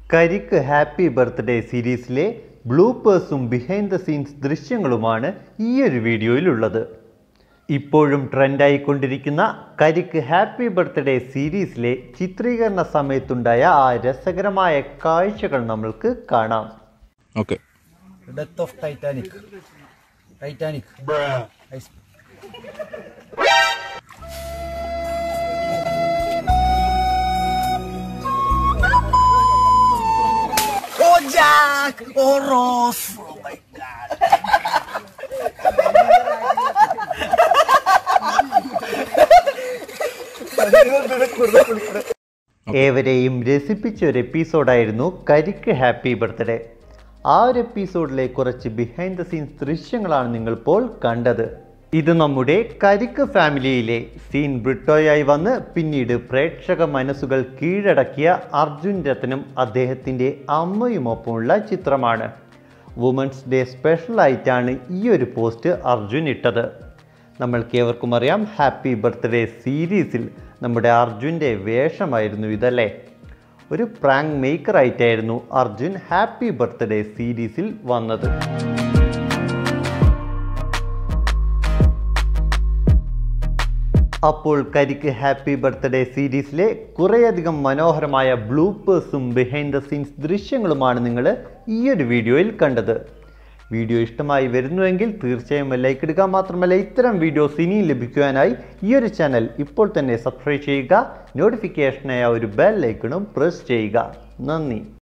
കരിക്ക് happy birthday സീരീസിലെ ബ്ലൂപ്പേഴ്സും ബിഹൈൻഡ് ദ സീൻസ് ദൃശ്യങ്ങളുമാണ് ഈ ഒരു വീഡിയോയിലുള്ളത് ഇപ്പോഴും ട്രെൻഡായിക്കൊണ്ടിരിക്കുന്ന കരിക്ക് ഹാപ്പി ബർത്ത്ഡേ സീരീസിലെ ചിത്രീകരണ സമയത്തുണ്ടായ ആ രസകരമായ കാഴ്ചകൾ നമ്മൾക്ക് കാണാം okay death of Titanic Titanic ice Oh, Jack! Oh, Ross! Oh, my God! ഏവരെയും രസിപ്പിച്ച ഒരു എപ്പിസോഡായിരുന്നു കരിക്ക് ഹാപ്പി ബർത്ത്ഡേ ആ ഒരു എപ്പിസോഡിലെ കുറച്ച് ബിഹൈൻഡ് ദ സീൻസ് ദൃശ്യങ്ങളാണ് നിങ്ങളിപ്പോൾ കണ്ടത് ഇത് നമ്മുടെ കരിക്ക് ഫാമിലിയിലെ സീൻ ബ്രിട്ടോയായി വന്ന് പിന്നീട് പ്രേക്ഷക മനസ്സുകൾ കീഴടക്കിയ അർജുൻ രത്നം അദ്ദേഹത്തിൻ്റെ അമ്മയുമൊപ്പമുള്ള ചിത്രമാണ് വുമൻസ് ഡേ സ്പെഷ്യലായിട്ടാണ് ഈ ഒരു പോസ്റ്റ് അർജുൻ ഇട്ടത് നമ്മൾക്ക് ഏവർക്കും അറിയാം ഹാപ്പി ബർത്ത്ഡേ സീരീസിൽ നമ്മുടെ അർജുൻ്റെ വേഷമായിരുന്നു ഇതല്ലേ ഒരു പ്രാങ്ക് മേക്കർ ആയിട്ടായിരുന്നു അർജുൻ ഹാപ്പി ബർത്ത്ഡേ സീരീസിൽ വന്നത് അപ്പോൾ കരിക്ക് ഹാപ്പി ബർത്ത്ഡേ സീരീസിലെ കുറേയധികം മനോഹരമായ ബ്ലൂപ്പേഴ്സും ബിഹൈൻഡ് ദ സീൻസ് ദൃശ്യങ്ങളുമാണ് നിങ്ങൾ ഈ ഒരു വീഡിയോയിൽ കണ്ടത് വീഡിയോ ഇഷ്ടമായി വരുന്നുവെങ്കിൽ തീർച്ചയായും ലൈക്ക് ഇടുക മാത്രമല്ല ഇത്തരം വീഡിയോസ് ഇനിയും ലഭിക്കുവാനായി ഈ ഒരു ചാനൽ ഇപ്പോൾ തന്നെ സബ്സ്ക്രൈബ് ചെയ്യുക നോട്ടിഫിക്കേഷനായ ഒരു ബെൽ ലൈക്കണും പ്രസ് ചെയ്യുക നന്ദി